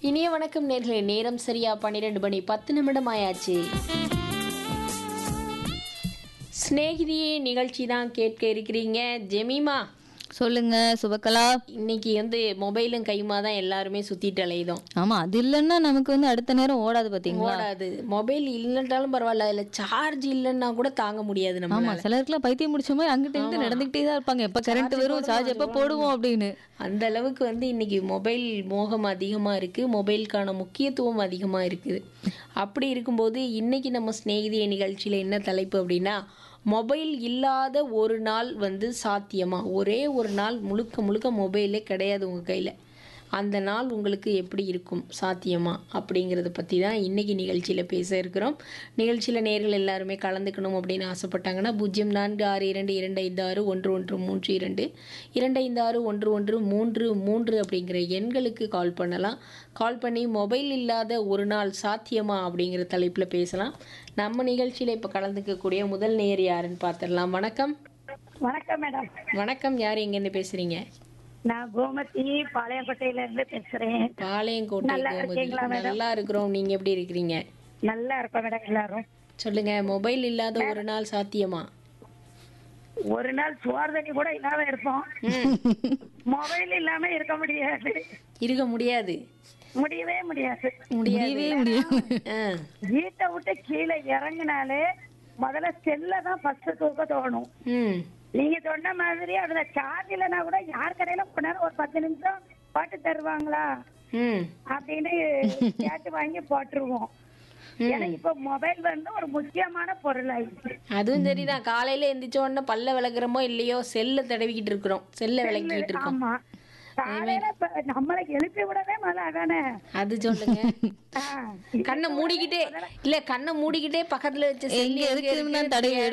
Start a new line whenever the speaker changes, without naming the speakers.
இனிய வணக்கம் நேர்களே நேரம் சரியா பன்னிரெண்டு மணி பத்து நிமிடம் ஆயாச்சு சிநேகிதியே நிகழ்ச்சி தான் கேட்க இருக்கிறீங்க ஜெமிமா
சொல்லுங்க சுபகலா
இன்னைக்கு வந்து மொபைலும் கையுமா தான் எல்லாருமே சுத்திட்டு அலையுதோம்
ஆமா அது இல்லைன்னா நமக்கு வந்து அடுத்த நேரம் ஓடாது பாத்தீங்களா
ஓடாது மொபைல் இல்லைன்றாலும் பரவாயில்ல இல்ல சார்ஜ் இல்லைன்னா கூட தாங்க முடியாது
ஆமா
நம்ம
சிலருக்குலாம் பைத்தியம் முடிச்ச மாதிரி அங்கிட்ட இங்கிட்ட நடந்துகிட்டே தான் இருப்பாங்க எப்ப கரண்ட் வரும் சார்ஜ் எப்ப போடுவோம் அப்படின்னு
அந்த அளவுக்கு வந்து இன்னைக்கு மொபைல் மோகம் அதிகமாக இருக்குது மொபைலுக்கான முக்கியத்துவம் அதிகமாக இருக்குது அப்படி இருக்கும்போது இன்னைக்கு நம்ம சிநேகிதிய நிகழ்ச்சியில் என்ன தலைப்பு அப்படின்னா மொபைல் இல்லாத ஒரு நாள் வந்து சாத்தியமா ஒரே ஒரு நாள் முழுக்க முழுக்க மொபைலே கிடையாது உங்கள் கையில் அந்த நாள் உங்களுக்கு எப்படி இருக்கும் சாத்தியமா அப்படிங்கிறத பற்றி தான் இன்றைக்கி நிகழ்ச்சியில் பேச இருக்கிறோம் நிகழ்ச்சியில் நேர்கள் எல்லாருமே கலந்துக்கணும் அப்படின்னு ஆசைப்பட்டாங்கன்னா பூஜ்ஜியம் நான்கு ஆறு இரண்டு இரண்டு ஐந்து ஆறு ஒன்று ஒன்று மூன்று இரண்டு இரண்டு ஐந்து ஆறு ஒன்று ஒன்று மூன்று மூன்று அப்படிங்கிற எண்களுக்கு கால் பண்ணலாம் கால் பண்ணி மொபைல் இல்லாத ஒரு நாள் சாத்தியமா அப்படிங்கிற தலைப்பில் பேசலாம் நம்ம நிகழ்ச்சியில் இப்போ கலந்துக்கக்கூடிய முதல் நேர் யாருன்னு பார்த்துடலாம் வணக்கம்
வணக்கம் மேடம்
வணக்கம் யார் எங்கேருந்து பேசுகிறீங்க
நான் கோமதி பாளையங்கோட்டையில இருந்து பேசுறேன்
பாளையங்கோட்டை
நல்லா
கோமதி
இருக்கீங்களா மேடம்?
நல்லா இருக்கிறோம் நீங்க எப்படி இருக்கிறீங்க
நல்லா இருக்கோம் மேடம் எல்லாரும்
சொல்லுங்க மொபைல் இல்லாத ஒரு நாள் சாத்தியமா
ஒரு நாள் சோறு தண்ணி கூட இல்லாம இருப்போம் மொபைல் இல்லாம இருக்க முடியாது
இருக்க முடியாது
முடியவே முடியாது
முடியவே முடியும்
ஆ,
வீட்டை விட்டு கீழே இறங்குனாலே முதல்ல செல்ல தான் ஃபர்ஸ்ட் தூக்க தோணும்
ம்
நீங்க சொன்ன மாதிரி அதுல சார்ஜ் இல்லைன்னா கூட யார் கடையில போனாலும் ஒரு பத்து நிமிஷம் பாட்டு தருவாங்களா
ம்
அப்படின்னு கேட்டு வாங்கி போட்டுருவோம் ஏன்னா இப்ப மொபைல் வந்து ஒரு முக்கியமான பொருள் ஆயிடுச்சு
அதுவும் சரிதான் காலையில எந்திரிச்ச உடனே பல்ல விளக்குறோமோ இல்லையோ செல்ல தடவிக்கிட்டு இருக்கிறோம் செல்ல விளக்கிட்டு இருக்கோம்
ஆமா காலையில இப்ப நம்மளை எழுப்பி விடவே முதல்ல அதானே
அது சொல்லுங்க
ஆ,
கண்ணை மூடிக்கிட்டே இல்ல கண்ணை மூடிக்கிட்டே பக்கத்துல வச்ச செல்லு
எங்க
எங்க
இருக்குன்னு தான்
இருக்குன்னு
தடவி